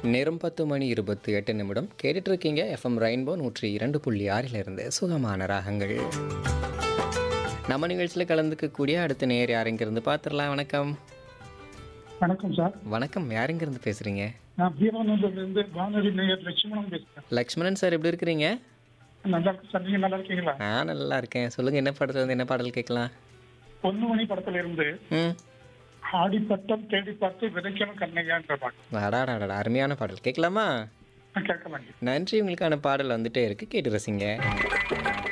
நேரம் பத்து மணி இருபத்தி எட்டு நிமிடம் கேட்டுட்டு இருக்கீங்க எஃப்எம் ரெயின்போ நூற்றி இரண்டு புள்ளி ஆறிலிருந்து சுகமான ராகங்கள் நம்ம நிகழ்ச்சியில் கலந்துக்கக்கூடிய அடுத்த நேர் யாருங்கிருந்து பார்த்துடலாம் வணக்கம் வணக்கம் சார் வணக்கம் யாருங்கிருந்து பேசுகிறீங்க நான் வீரானந்தூர்லேருந்து வானொலி நேயர் லட்சுமணன் பேசுறேன் லக்ஷ்மணன் சார் எப்படி இருக்கிறீங்க நல்லா இருக்கு சார் நீங்க நல்லா இருக்கீங்களா நான் நல்லா இருக்கேன் சொல்லுங்கள் என்ன படத்துல இருந்து என்ன பாடல் கேட்கலாம் பொண்ணு மணி படத்துல இருந்து ம் ஆடிப்பட்டம் தேடி பார்த்து விதைக்கணும் கண்ணையான்ற பாட்டு அடாடாடா அருமையான பாடல் கேட்கலாமா நான் கேட்கலாங்க நன்றி உங்களுக்கான பாடல் வந்துட்டே இருக்கு கேட்டு ரசிங்க